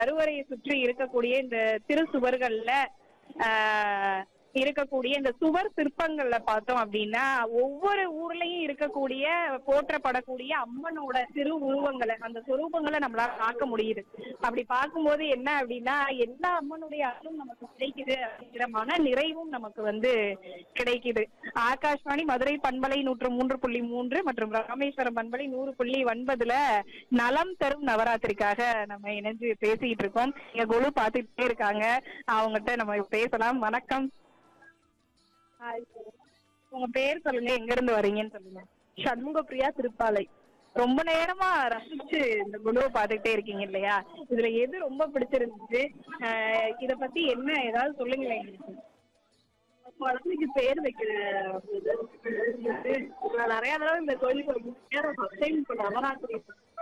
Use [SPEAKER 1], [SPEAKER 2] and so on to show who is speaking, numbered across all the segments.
[SPEAKER 1] கருவறையை சுற்றி இருக்கக்கூடிய இந்த திரு சுவர்கள்ல ஆஹ், இருக்கக்கூடிய இந்த சுவர் சிற்பங்கள்ல பார்த்தோம் அப்படின்னா ஒவ்வொரு ஊர்லயும் இருக்கக்கூடிய போற்றப்படக்கூடிய அம்மனோட திரு உருவங்களை அந்த சுரூபங்களை நம்மளால பார்க்க முடியுது அப்படி பார்க்கும்போது என்ன அப்படின்னா எல்லா அம்மனுடைய அருளும் நமக்கு கிடைக்குது அப்படிங்கிற மன நிறைவும் நமக்கு வந்து கிடைக்குது ஆகாஷ்வாணி மதுரை பண்பலை நூற்று மூன்று புள்ளி மூன்று மற்றும் ராமேஸ்வரம் பண்பலை நூறு புள்ளி ஒன்பதுல நலம் தரும் நவராத்திரிக்காக நம்ம இணைஞ்சு பேசிட்டு இருக்கோம் இங்க குழு பார்த்துட்டே இருக்காங்க அவங்ககிட்ட நம்ம பேசலாம் வணக்கம் உங்க பேர் சொல்லுங்க எங்க இருந்து வரீங்கன்னு சொல்லுங்க சண்முக பிரியா திருப்பாலை ரொம்ப நேரமா ரசிச்சு இந்த குழுவை பார்த்துக்கிட்டே இருக்கீங்க இல்லையா இதுல எது ரொம்ப பிடிச்சிருந்துச்சு ஆஹ் இத பத்தி என்ன ஏதாவது சொல்லுங்களேன் எங்களுக்கு
[SPEAKER 2] குழந்தைக்கு பேர் வைக்கிற இது. நான் நிறைய தடவை இந்த கோயிலுக்கு ரொம்ப நேரம் ஃபர்ஸ்ட் டைம் இப்போ நவராத்திரி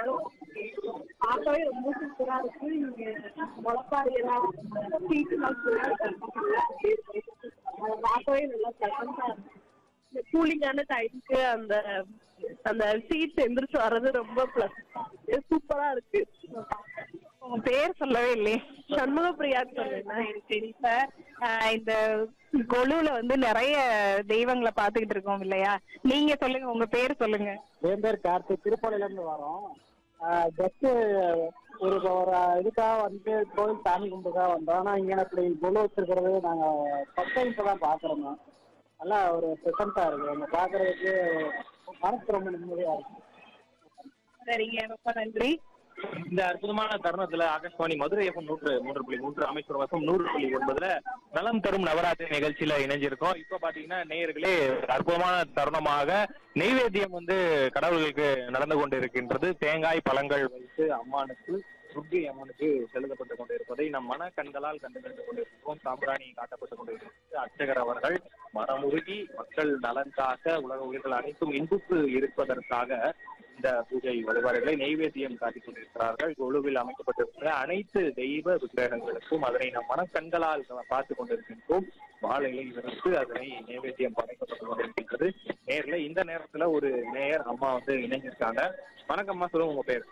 [SPEAKER 2] பார்க்கவே ரொம்ப சூப்பரா இருக்கு இங்க முளப்பாரி எல்லாம் சீட்டுலாம் சூப்பரா இருக்கு. அதை பார்க்கவே நல்லா பிளசண்டா இருக்கு இந்த கூலிங்கான டைமுக்கு அந்த அந்த சீட் எந்திரிச்சு வர்றது ரொம்ப பிளஸ் சூப்பரா இருக்கு
[SPEAKER 1] உங்க பேர் சொல்லவே இல்லையே
[SPEAKER 2] சண்முக பிரியான்னு சொல்லுங்க
[SPEAKER 1] சரி சரி இப்ப ஆஹ் இந்த கொலுல வந்து நிறைய தெய்வங்களை பாத்துக்கிட்டு இருக்கோம் இல்லையா நீங்க சொல்லுங்க உங்க பேர் சொல்லுங்க
[SPEAKER 3] என் பேர் கார்த்திக் திருப்பதில இருந்து வரோம் ஜஸ்ட் ஒரு ஒரு இதுக்காக வந்து கோயில் சாமி கும்பிட்டுக்காக வந்தோம் ஆனா இங்க இப்படி குழு வச்சிருக்கிறது நாங்க ஃபர்ஸ்ட் டைம் இப்போ தான் பாக்குறோங்க நல்லா ஒரு ப்ரெசண்டா இருக்கு அங்க பாக்குறதுக்கு மனசு ரொம்ப நிம்மதியா இருக்கு
[SPEAKER 1] சரிங்க ரொம்ப நன்றி
[SPEAKER 4] இந்த அற்புதமான தருணத்துல ஆகாஷ்வாணி மதுரை எஃப்எம் நூற்று மூன்று புள்ளி மூன்று அமைச்சர் எஃப்எம் நூறு புள்ளி ஒன்பதுல நலம் தரும் நவராத்திரி நிகழ்ச்சியில இணைஞ்சிருக்கோம் இப்ப பாத்தீங்கன்னா நேயர்களே அற்புதமான தருணமாக நெய்வேத்தியம் வந்து கடவுள்களுக்கு நடந்து கொண்டு இருக்கின்றது தேங்காய் பழங்கள் வைத்து அம்மானுக்கு துர்க்கை அம்மனுக்கு செலுத்தப்பட்டு கொண்டிருப்பதை நம் மன கண்களால் கண்டு கண்டு கொண்டிருக்கிறோம் சாம்பிராணி காட்டப்பட்டுக் கொண்டிருக்கிறது அர்ச்சகர் அவர்கள் மனமுருகி மக்கள் நலனுக்காக உலக உயிர்கள் அனைத்தும் இன்புற்று இருப்பதற்காக இந்த பூஜை வழிபாடுகளை நெய்வேத்தியம் காட்டிக் கொண்டிருக்கிறார்கள் குழுவில் அமைக்கப்பட்டிருக்கிற அனைத்து தெய்வ விக்கிரகங்களுக்கும் அதனை நம் மனக்கண்களால் பார்த்து கொண்டிருக்கின்றோம் வாழையை விரித்து அதனை நைவேத்தியம் படைக்கப்பட்டு கொண்டிருக்கின்றது நேர்ல இந்த நேரத்துல ஒரு நேயர் அம்மா வந்து இணைஞ்சிருக்காங்க வணக்கம்மா சொல்லுங்க உங்க பேர்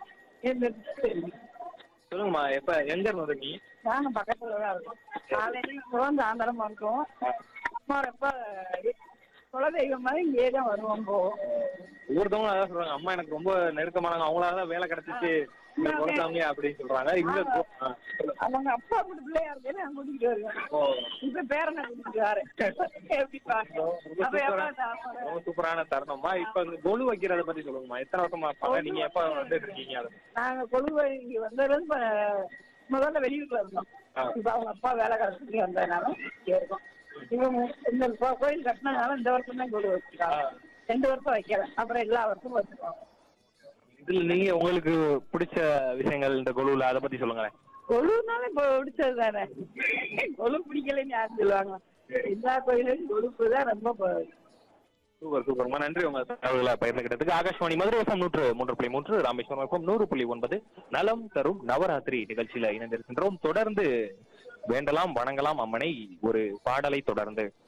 [SPEAKER 4] சொல்லுங்கம்மா எப்ப எங்க இருந்து வந்தீங்க
[SPEAKER 1] நாங்க பக்கத்துல தான் இருக்கோம் காலையில இப்பதான் சாயந்தரமா இருக்கோம் அம்மா ரொம்ப குலதெய்வம் மாதிரி இங்கே தான் வருவோம் போவோம்
[SPEAKER 4] ஒவ்வொருத்தவங்களும் அதான் சொல்றாங்க அம்மா எனக்கு ரொம்ப நெருக்கமானவங்க அவங்களால தான் வேலை கிடைச்சிச்சு இந்த குலசாமி அப்படின்னு சொல்றாங்க இங்க ஆ, சொல்லுங்க.
[SPEAKER 1] அவங்க அப்பா கூட பிள்ளையா இருக்கே நான் கூட்டிட்டு வருவேன்
[SPEAKER 4] ஓ,
[SPEAKER 1] இப்ப பேரனை கூட்டிட்டு வரேன் எப்படி பாருங்க
[SPEAKER 4] ரொம்ப
[SPEAKER 1] அப்ப எப்ப
[SPEAKER 4] சூப்பரா-
[SPEAKER 1] சாப்பிடுற?
[SPEAKER 4] ரொம்ப சூப்பரான தருணம்மா இப்ப இந்த கொலு வைக்கிறத பத்தி சொல்லுங்கம்மா எத்தனை வருஷமா இருப்பாங்க நீங்க எப்ப வந்துட்டு இருக்கீங்க அது
[SPEAKER 1] நாங்க கொழுவை இங்க வந்ததுல இருந்து இப்ப முதல்ல வெளியூர்ல இருந்தோம்
[SPEAKER 4] ஆ.
[SPEAKER 1] இப்ப அவங்க அப்பா வேலை கிடைச்சிட்டு வந்ததுனால இங்க இருக்கோம் இவங்க இந்த கோ- கோயில் கட்டினதுனால இந்த வருஷம் தான் கொழு வச்சிருக்காங்க ரெண்டு வருஷம் வைக்கல அப்புறம் எல்லா வருஷமும் வச்சிருக்கோம்
[SPEAKER 4] இதுல நீங்க உங்களுக்கு பிடிச்ச விஷயங்கள் இந்த கொலுல அதை பத்தி சொல்லுங்களேன்
[SPEAKER 1] கொழுனால இப்ப பிடிச்சது தானே கொழு பிடிக்கலன்னு யாரும் சொல்லுவாங்க எல்லா கோயிலும் கொழுப்பு தான் ரொம்ப ப-
[SPEAKER 4] சூப்பர் சூப்பர்மா நன்றி உங்க தகவல்களை பகிர்ந்துகிட்டதுக்கு ஆகாஷ்வாணி மதுரை எஃப்எம் நூற்று மூன்று புள்ளி மூன்று ராமேஸ்வரம் எஃப்எம் நூறு புள்ளி ஒன்பது நலம் தரும் நவராத்திரி நிகழ்ச்சியில இணைந்திருக்கின்றோம் தொடர்ந்து வேண்டலாம் வணங்கலாம் அம்மனை ஒரு பாடலை தொடர்ந்து